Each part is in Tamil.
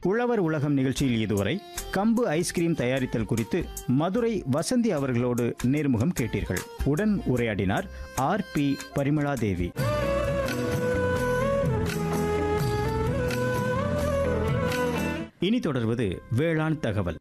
உழவர் உலகம் நிகழ்ச்சியில் இதுவரை கம்பு ஐஸ்கிரீம் தயாரித்தல் குறித்து மதுரை வசந்தி அவர்களோடு நேர்முகம் கேட்டீர்கள் உடன் உரையாடினார் ஆர் பி பரிமளா தேவி இனி தொடர்வது வேளாண் தகவல்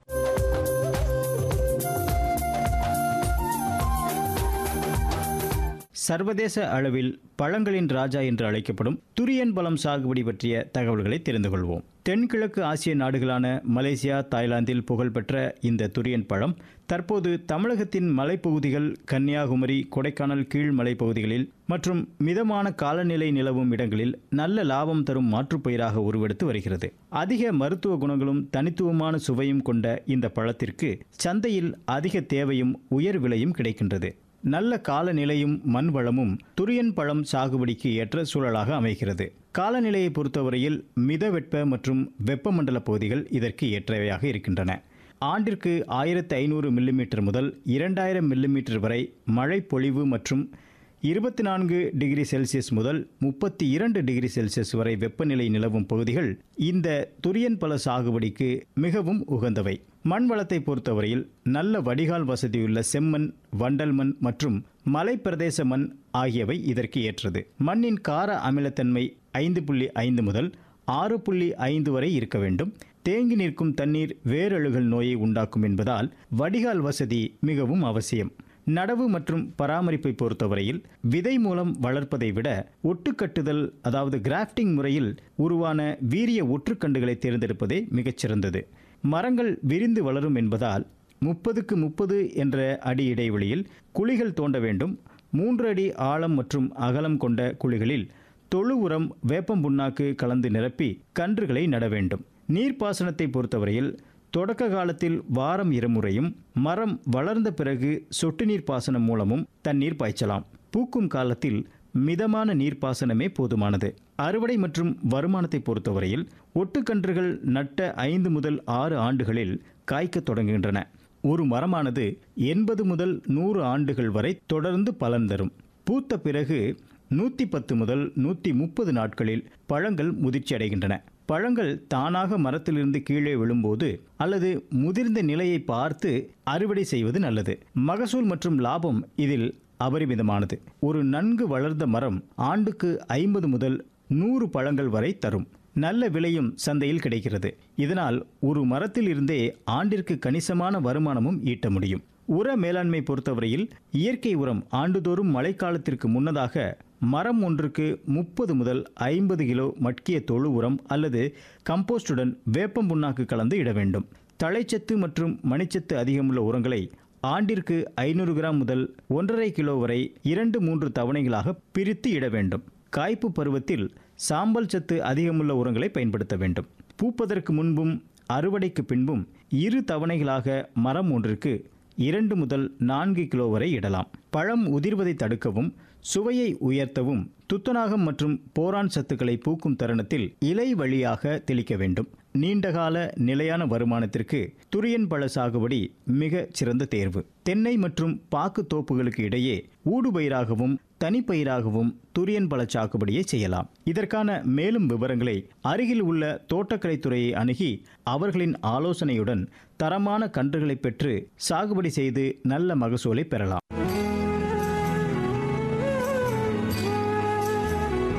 சர்வதேச அளவில் பழங்களின் ராஜா என்று அழைக்கப்படும் துரியன் பழம் சாகுபடி பற்றிய தகவல்களை தெரிந்து கொள்வோம் தென்கிழக்கு ஆசிய நாடுகளான மலேசியா தாய்லாந்தில் புகழ்பெற்ற இந்த துரியன் பழம் தற்போது தமிழகத்தின் மலைப்பகுதிகள் கன்னியாகுமரி கொடைக்கானல் கீழ் மலைப்பகுதிகளில் மற்றும் மிதமான காலநிலை நிலவும் இடங்களில் நல்ல லாபம் தரும் மாற்றுப்பயிராக உருவெடுத்து வருகிறது அதிக மருத்துவ குணங்களும் தனித்துவமான சுவையும் கொண்ட இந்த பழத்திற்கு சந்தையில் அதிக தேவையும் உயர் விலையும் கிடைக்கின்றது நல்ல காலநிலையும் மண் வளமும் துரியன் பழம் சாகுபடிக்கு ஏற்ற சூழலாக அமைகிறது காலநிலையை பொறுத்தவரையில் மிதவெட்ப மற்றும் வெப்பமண்டல பகுதிகள் இதற்கு ஏற்றவையாக இருக்கின்றன ஆண்டிற்கு ஆயிரத்தி ஐநூறு மில்லிமீட்டர் முதல் இரண்டாயிரம் மில்லிமீட்டர் வரை மழை பொழிவு மற்றும் இருபத்தி நான்கு டிகிரி செல்சியஸ் முதல் முப்பத்தி இரண்டு டிகிரி செல்சியஸ் வரை வெப்பநிலை நிலவும் பகுதிகள் இந்த துரியன் பழ சாகுபடிக்கு மிகவும் உகந்தவை மண் வளத்தை பொறுத்தவரையில் நல்ல வடிகால் வசதியுள்ள செம்மண் வண்டல் மண் மற்றும் மலைப்பிரதேச மண் ஆகியவை இதற்கு ஏற்றது மண்ணின் கார அமிலத்தன்மை ஐந்து புள்ளி ஐந்து முதல் ஆறு புள்ளி ஐந்து வரை இருக்க வேண்டும் தேங்கி நிற்கும் தண்ணீர் வேரழுகல் நோயை உண்டாக்கும் என்பதால் வடிகால் வசதி மிகவும் அவசியம் நடவு மற்றும் பராமரிப்பை பொறுத்தவரையில் விதை மூலம் வளர்ப்பதை விட ஒட்டுக்கட்டுதல் அதாவது கிராஃப்டிங் முறையில் உருவான வீரிய ஒற்றுக்கண்டுகளை தேர்ந்தெடுப்பதே மிகச்சிறந்தது மரங்கள் விரிந்து வளரும் என்பதால் முப்பதுக்கு முப்பது என்ற அடி இடைவெளியில் குழிகள் தோண்ட வேண்டும் மூன்று அடி ஆழம் மற்றும் அகலம் கொண்ட குழிகளில் தொழு உரம் வேப்பம் புண்ணாக்கு கலந்து நிரப்பி கன்றுகளை நட வேண்டும் நீர்ப்பாசனத்தை பொறுத்தவரையில் தொடக்க காலத்தில் வாரம் இருமுறையும் மரம் வளர்ந்த பிறகு சொட்டு நீர் பாசனம் மூலமும் தண்ணீர் பாய்ச்சலாம் பூக்கும் காலத்தில் மிதமான நீர்ப்பாசனமே போதுமானது அறுவடை மற்றும் வருமானத்தை பொறுத்தவரையில் ஒட்டுக்கன்றுகள் நட்ட ஐந்து முதல் ஆறு ஆண்டுகளில் காய்க்கத் தொடங்குகின்றன ஒரு மரமானது எண்பது முதல் நூறு ஆண்டுகள் வரை தொடர்ந்து பலன் தரும் பூத்த பிறகு நூற்றி பத்து முதல் நூற்றி முப்பது நாட்களில் பழங்கள் முதிர்ச்சி அடைகின்றன பழங்கள் தானாக மரத்திலிருந்து கீழே விழும்போது அல்லது முதிர்ந்த நிலையை பார்த்து அறுவடை செய்வது நல்லது மகசூல் மற்றும் லாபம் இதில் அபரிமிதமானது ஒரு நன்கு வளர்ந்த மரம் ஆண்டுக்கு ஐம்பது முதல் நூறு பழங்கள் வரை தரும் நல்ல விலையும் சந்தையில் கிடைக்கிறது இதனால் ஒரு மரத்தில் இருந்தே ஆண்டிற்கு கணிசமான வருமானமும் ஈட்ட முடியும் உர மேலாண்மை பொறுத்தவரையில் இயற்கை உரம் ஆண்டுதோறும் மழைக்காலத்திற்கு முன்னதாக மரம் ஒன்றுக்கு முப்பது முதல் ஐம்பது கிலோ மட்கிய தொழு உரம் அல்லது கம்போஸ்டுடன் வேப்பம் புண்ணாக்கு கலந்து இட வேண்டும் தழைச்சத்து மற்றும் மணிச்சத்து அதிகமுள்ள உரங்களை ஆண்டிற்கு ஐநூறு கிராம் முதல் ஒன்றரை கிலோ வரை இரண்டு மூன்று தவணைகளாக பிரித்து இட வேண்டும் காய்ப்பு பருவத்தில் சாம்பல் சத்து அதிகமுள்ள உரங்களை பயன்படுத்த வேண்டும் பூப்பதற்கு முன்பும் அறுவடைக்கு பின்பும் இரு தவணைகளாக மரம் ஒன்றிற்கு இரண்டு முதல் நான்கு கிலோ வரை இடலாம் பழம் உதிர்வதை தடுக்கவும் சுவையை உயர்த்தவும் துத்தநாகம் மற்றும் போரான் சத்துக்களை பூக்கும் தருணத்தில் இலை வழியாக தெளிக்க வேண்டும் நீண்டகால நிலையான வருமானத்திற்கு துரியன் பழ சாகுபடி மிக சிறந்த தேர்வு தென்னை மற்றும் பாக்கு தோப்புகளுக்கு இடையே ஊடுபயிராகவும் தனிப்பயிராகவும் துரியன் பழ சாகுபடியை செய்யலாம் இதற்கான மேலும் விவரங்களை அருகில் உள்ள தோட்டக்கலைத்துறையை அணுகி அவர்களின் ஆலோசனையுடன் தரமான கன்றுகளை பெற்று சாகுபடி செய்து நல்ல மகசூலை பெறலாம்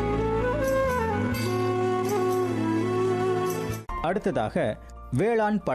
அடுத்ததாக வேளாண் பழ